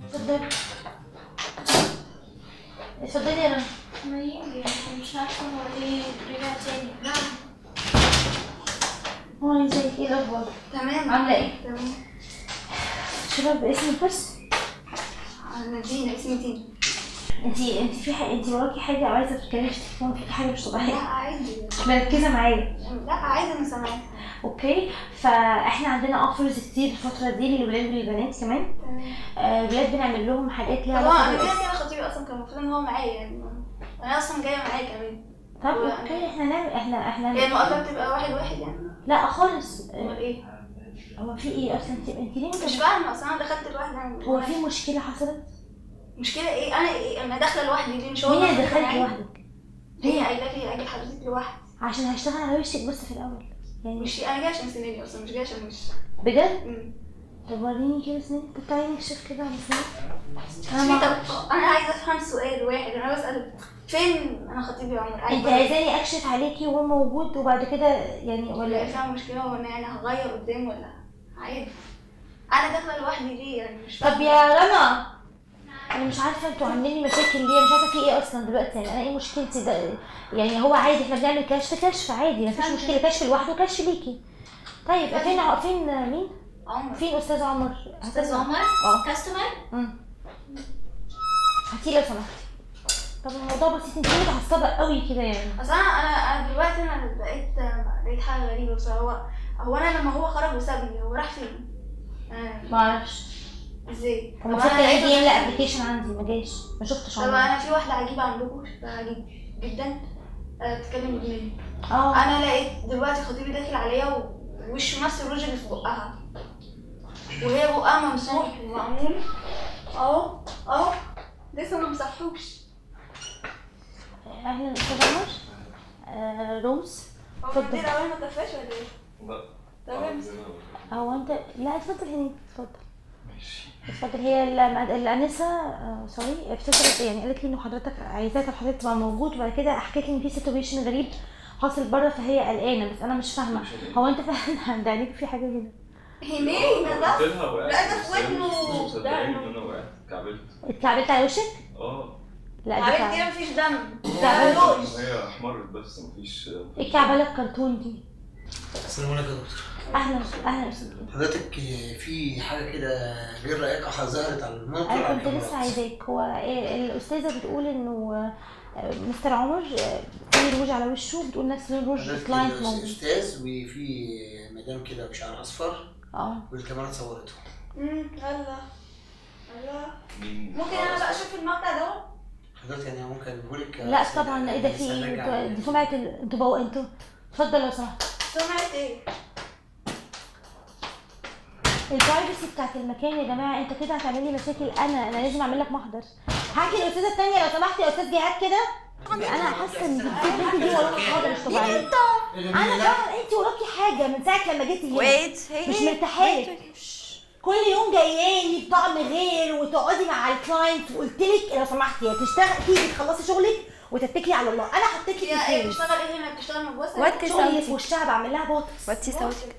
اتفضلي اتفضلي يا رنا ما يجي مش عارفة هو ليه رجع تاني هاي ازيك ايه الاخبار تمام عامله ايه تمام شباب باسمك بس أنا دينا اسمي دينا انتي انتي في حاجه انتي وراكي حاجه او عايزه تتكلمي في التليفون في حاجه مش لا طبيعيه عادي مركزه معايا لا عادي أنا سامعاك اوكي فاحنا عندنا اوفرز كتير الفتره دي للولاد وللبنات كمان تمام آه، الولاد بنعمل لهم حاجات ليها طبعا علاقه أنا كده بالإس- كده خطيبي أصلا كان المفروض إن هو معايا يعني أنا أصلا جاية معايا كمان طب هو- اوكي احنا نعمل احنا احنا هي المقابلة بتبقى واحد واحد يعني لا خالص أمال آه، إيه؟ هو في ايه اصلا انت انت ليه مش مش فاهمة أصل أنا دخلت لوحدي يعني هو في مشكله حصلت مشكلة إيه؟ أنا إيه؟ أنا داخلة لوحدي ليه مش هو مين اللي المفروض دخلك معايا؟ لوحدك هي قايلة لي أجي لحضرتك لوحدي عشان هشتغل على وشك بس في الاول يعني مش أنا جاية عشان سنيني أصلا مش جاية عشان وش بجد مم. طب وريني كده سنين كنت عايزه اكشف كده على سنين انا في ما طب انا عايزه افهم سؤال واحد انا بسال فين انا خطيبي عمر انت عايزاني اكشف عليكي وهو موجود وبعد كده يعني ولا ولا فاهم المشكله هو انا يعني هغير قدام ولا عادي انا داخله لوحدي ليه يعني مش طب فاهمه يا رنا انا مش عارفه انتوا عاملين لي مشاكل ليه مش عارفه في ايه اصلا دلوقتي يعني انا ايه مشكلتي ده يعني هو عادي احنا بنعمل كشف كشف عادي مفيش مشكله كشف لوحده وكشف ليكي طيب فين ع- فين مين عمر فين استاذ عمر استاذ عمر اه كاستمر امم هاتي لو سمحتي طب الموضوع بسيط انت ليه متعصبه قوي كده يعني اصل انا انا انا دلوقتي انا بقيت لقيت حاجه غريبه بصراحه هو هو انا لما هو خرج وسابني هو راح فين؟ آه، ما اعرفش ازاي؟ هو طب المفروض أنا كان يجي عايزة يملى أفهم. ابلكيشن عندي ما جاش ما شفتش طب عمر انا في واحده عجيبه عندكم شكلها عجيب جدا آه، بتتكلم اجنبي اه انا لقيت دلوقتي خطيبي داخل عليا ووشه نفس الوجه اللي في بقها وهي بقها ممسوح ومعمول اهو اهو لسه ما مسحوش اهلا استاذ عمر آه روز هو اتفضل. المدير اول ما كفاش ولا ايه؟ لا تمام هو انت لا اتفضل هنا اتفضل اتفضل هي ال- الانسه آه، سوري افتكرت يعني قالت لي انه حضرتك عايزاك حضرتك تبقى موجود وبعد كده حكيت لي ان في سيتويشن غريب حاصل بره فهي قلقانه بس انا مش فاهمه هو انت فعلا عند عينيك في حاجه كده هنيه ده قلت لها وقعت لا، ده بس في هي ودنه. مش ده مصدقاني إنه- ان انا وقعت اتكعبلت اتكعبلت على وشك اه لا دي عارف كعب- كده مفيش دم لا، ده روج هي احمرت بس مفيش ايه الكعبله الكرتون دي السلام عليكم يا دكتور اهلا اهلا استاذ حضرتك في حاجه كده غير لائقه ظهرت على المنطقه انا على كنت لسه الكاميرات. عايزاك هو إيه الاستاذه بتقول انه آه، مستر عمر آه، في روج على وشه بتقول نفس لون روج حضرتك كلاينت كده موجود استاذ وفي مدام كده بشعر اصفر اه والكاميرا صورته امم الله الله مين ممكن انا بقى اشوف المقطع ده حضرتك يعني ممكن اقول لك لا طبعا ايه ده في ايه انتوا- دي سمعه ال- انتوا بقوا انتوا اتفضل لو سمحت سمعت ايه؟ البرايفسي بتاعت المكان يا جماعه انت كده هتعمل لي مشاكل انا انا لازم اعمل لك محضر حاجه الاستاذه الثانيه لو سمحت يا استاذ جهاد كده انا حاسه ان البنت دي وراكي حاجه مش طبيعيه انا فعلا انت وراكي حاجه من ساعه لما جيتي هنا ويت هي مش مرتاحالك كل يوم جاياني بطقم غير وتقعدي مع الكلاينت وقلت لك لو سمحتي يا تشتغلي تيجي تخلصي شغلك وتتكلي على الله انا حطيت لك يا ايه الفيس بتشتغل ايه هنا بتشتغل مبوسه وطي شغلي اللي في صوتك وشها بعمل لها بوتوكس وطي صوتك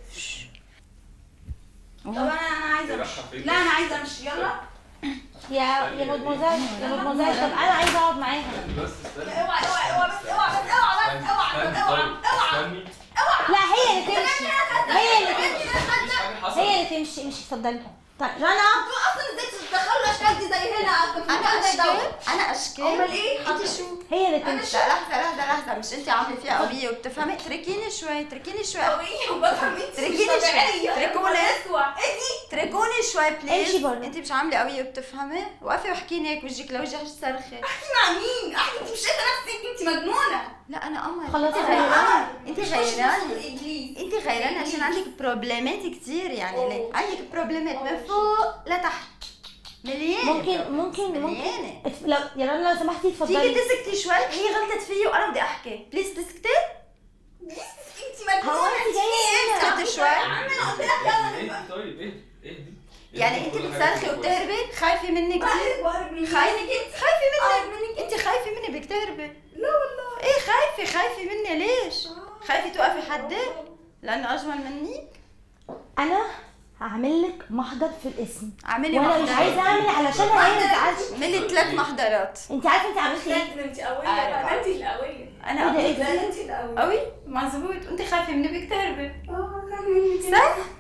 طب انا انا عايزه امشي رايحة فين؟ لا انا عايزه امشي يلا يا يا مدموزيل يا مدموزيل طب انا عايزه اقعد معاها بس استني اوعى اوعى اوعى بس اوعى بس اوعى بس اوعى بس اوعى اوعى استني لا هي اللي تمشي هي اللي تمشي مفيش حاجة حصلت هي اللي تمشي مش اتفضلي طيب رنا انتوا اصلا ازاي تدخلوا الاشكال دي زي هنا في انا المكان زي اشكال ده انا اشكال امال ايه انت شو هي اللي تمشي لا لحظه لحظه لحظه مش انت عامله فيها قويه وبتفهمي تركيني شوي تركيني شوي قوية وبفهم انت مش تركيني شوي. طبيعية تركوني. اسوء ايه تركوني شوي بليز امشي برا. انت مش عامله قويه وبتفهمي وقفي واحكيني هيك وجهك لوجه صرخه دي مع مين؟ احنا انت مش شايفة نفسك انت مجنونة لا انا قمر خلاص انت أنا غيرانه انت مش غيرانه ابليس انت غيرانه عشان عندك بروبلمات كتير يعني ليه؟ عندك بروبلمات من فوق لتحت مليانه ممكن ممكن ممكن مليانه ات- لو يا رنا لو سمحتي تيجي اتفضلي تسكتي شوي هي غلطت فيي وانا بدي احكي بليز تسكتي انت مجنونة هو انت جايه هنا اسكتي شوي انا قلت لك يلا اهدي طيب اهدي اهدي يعني انت بتصرخي وبتهربي خايفه مني كتير بهرب من خايفه منك خايفه مني انت خايفه مني بدك تهربي لا والله ايه خايفه خايفه مني ليش خايفه توقفي حدي لانه اجمل مني انا هعمل لك محضر في الاسم اعملي وانا مش محضر. عايزه اعمل علشان هي ما تزعلش اعملي ثلاث محضرات انت عارفه انت عملتي ايه ده انت قويه أربعة. بقى انت القويه انا ايه ده ايه لا ده انت القويه قوي مظبوط وانت خايفه مني بدك تهربي اه كملي صح